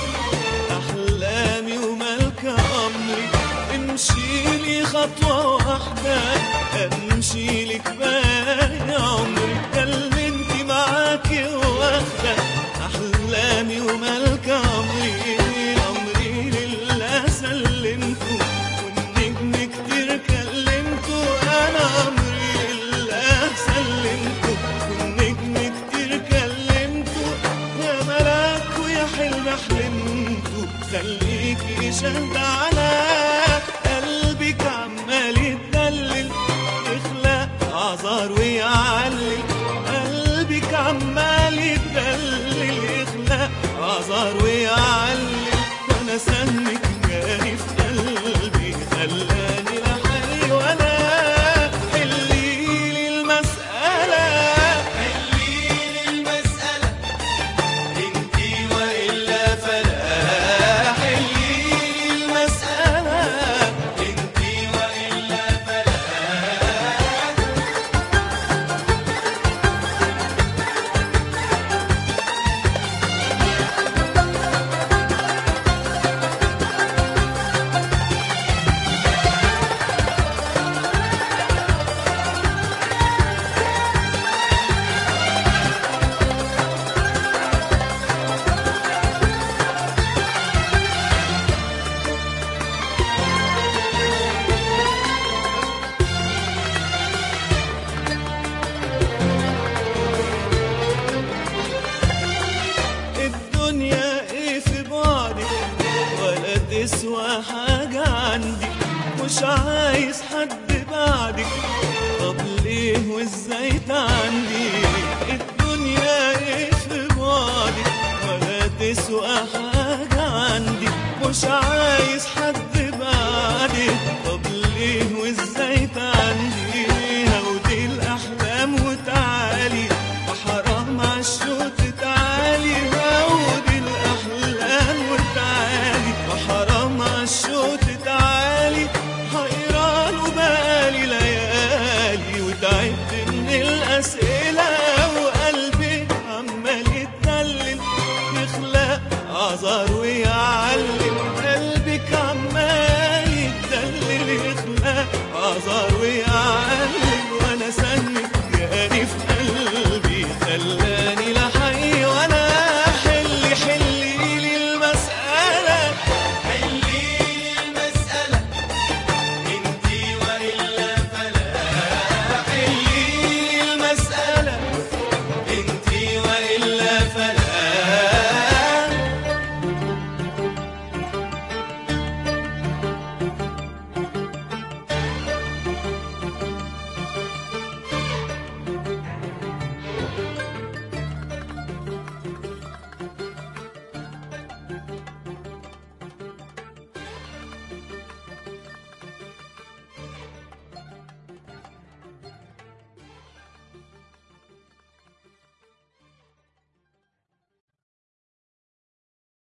أحلامي وملك أمري امشي لي خطوة واحدة امشي لك باقي عمري ده اللي انت معاكي واخدة أحلامي وملك أمري أمري لله سلمته والنجم كتير كلمته أنا أمري لله سلمته والنجم كتير كلمته يا ملاك ويا حلم حلمته خليكي شهد على قلبك عمال يتدلل يخلق اعذار ويعلل قلبك عمال يتدلل يخلق اعذار ويعلل وانا سهمك جاري في قلبي خلاني لا حي ولا حليلي المسألة حليلي المسألة انتي والا فلا حليلي المسألة انتي والا فلا الدنيا ايه في بعدك ولا تسوى حاجة عندي مش عايز حد بعدك طب ليه وازاي عندي الدنيا ايه في بعدك ولا تسوى حاجة عندي مش عايز حد بعدك طب ليه وازاي عندي هودي الاحلام وتعالي وحرام عالشوق تعالي هودي الاحلام وتعالي وحرام عالشوق تعالي حيران وبالي ليالي وتعبت من الاسئله وقلبي عمال يتدلل يخلق اعذار ويعاني